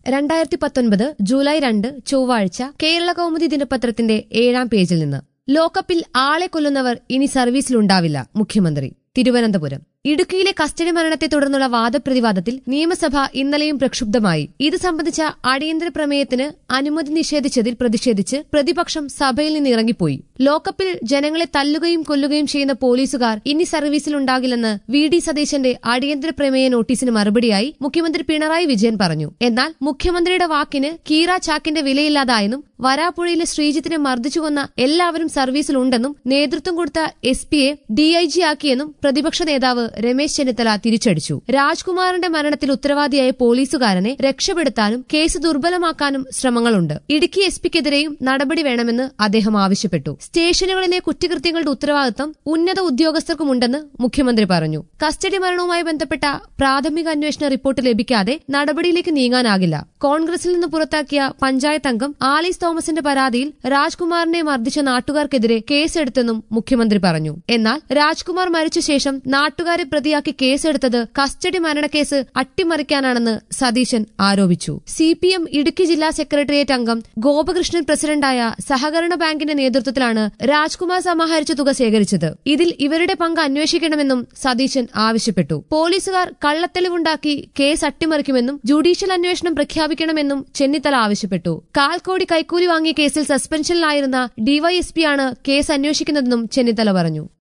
രണ്ടായിരത്തി പത്തൊൻപത് ജൂലൈ രണ്ട് ചൊവ്വാഴ്ച കേരള കൗമുദി ദിനപത്രത്തിന്റെ ഏഴാം പേജിൽ നിന്ന് ലോക്കപ്പിൽ ആളെ കൊല്ലുന്നവർ ഇനി സർവീസിലുണ്ടാവില്ല മുഖ്യമന്ത്രി തിരുവനന്തപുരം ഇടുക്കിയിലെ കസ്റ്റഡി മരണത്തെ തുടർന്നുള്ള വാദപ്രതിവാദത്തിൽ നിയമസഭ ഇന്നലെയും പ്രക്ഷുബ്ധമായി ഇത് സംബന്ധിച്ച അടിയന്തര പ്രമേയത്തിന് അനുമതി നിഷേധിച്ചതിൽ പ്രതിഷേധിച്ച് പ്രതിപക്ഷം സഭയിൽ നിന്ന് ഇറങ്ങിപ്പോയി ലോക്കപ്പിൽ ജനങ്ങളെ തല്ലുകയും കൊല്ലുകയും ചെയ്യുന്ന പോലീസുകാർ ഇനി സർവീസിലുണ്ടാകില്ലെന്ന് വി ഡി സതീശന്റെ അടിയന്തര പ്രമേയ നോട്ടീസിന് മറുപടിയായി മുഖ്യമന്ത്രി പിണറായി വിജയൻ പറഞ്ഞു എന്നാൽ മുഖ്യമന്ത്രിയുടെ വാക്കിന് കീറ ചാക്കിന്റെ വിലയില്ലാതായെന്നും വരാപ്പുഴയിലെ ശ്രീജിത്തിനെ മർദ്ദിച്ചുകൊന്ന എല്ലാവരും സർവീസിലുണ്ടെന്നും നേതൃത്വം കൊടുത്ത എസ് പിയെ ഡിഐജി ആക്കിയെന്നും പ്രതിപക്ഷ നേതാവ് രമേശ് ചെന്നിത്തല തിരിച്ചടിച്ചു രാജ്കുമാറിന്റെ മരണത്തിൽ ഉത്തരവാദിയായ പോലീസുകാരനെ രക്ഷപ്പെടുത്താനും കേസ് ദുർബലമാക്കാനും ശ്രമങ്ങളുണ്ട് ഇടുക്കി എസ് പിക്കെതിരെയും നടപടി വേണമെന്ന് അദ്ദേഹം ആവശ്യപ്പെട്ടു സ്റ്റേഷനുകളിലെ കുറ്റകൃത്യങ്ങളുടെ ഉത്തരവാദിത്തം ഉന്നത ഉദ്യോഗസ്ഥർക്കുമുണ്ടെന്ന് മുഖ്യമന്ത്രി പറഞ്ഞു കസ്റ്റഡി മരണവുമായി ബന്ധപ്പെട്ട പ്രാഥമിക അന്വേഷണ റിപ്പോർട്ട് ലഭിക്കാതെ നടപടിയിലേക്ക് നീങ്ങാനാകില്ല കോൺഗ്രസിൽ നിന്ന് പുറത്താക്കിയ പഞ്ചായത്ത് അംഗം ആലീസ് തോമസിന്റെ പരാതിയിൽ രാജ്കുമാറിനെ മർദ്ദിച്ച നാട്ടുകാർക്കെതിരെ കേസെടുത്തെന്നും മുഖ്യമന്ത്രി പറഞ്ഞു എന്നാൽ രാജ്കുമാർ മരിച്ച ശേഷം നാട്ടുകാരെ പ്രതിയാക്കി കേസെടുത്തത് കസ്റ്റഡി മരണക്കേസ് അട്ടിമറിക്കാനാണെന്ന് സതീശൻ ആരോപിച്ചു സി പി എം ഇടുക്കി ജില്ലാ സെക്രട്ടേറിയറ്റ് അംഗം ഗോപകൃഷ്ണൻ പ്രസിഡന്റായ സഹകരണ ബാങ്കിന്റെ നേതൃത്വത്തിലാണ് രാജ്കുമാർ സമാഹരിച്ച തുക ശേഖരിച്ചത് ഇതിൽ ഇവരുടെ പങ്ക് അന്വേഷിക്കണമെന്നും സതീശൻ ആവശ്യപ്പെട്ടു പോലീസുകാർ കള്ളത്തെളിവുണ്ടാക്കി കേസ് അട്ടിമറിക്കുമെന്നും ജുഡീഷ്യൽ അന്വേഷണം പ്രഖ്യാപിക്കണമെന്നും ചെന്നിത്തല ആവശ്യപ്പെട്ടു കാൽ കോടി കൈക്കൂലി വാങ്ങിയ കേസിൽ സസ്പെൻഷനിലായിരുന്ന ഡിവൈഎസ്പിയാണ് കേസ് അന്വേഷിക്കുന്നതെന്നും ചെന്നിത്തല പറഞ്ഞു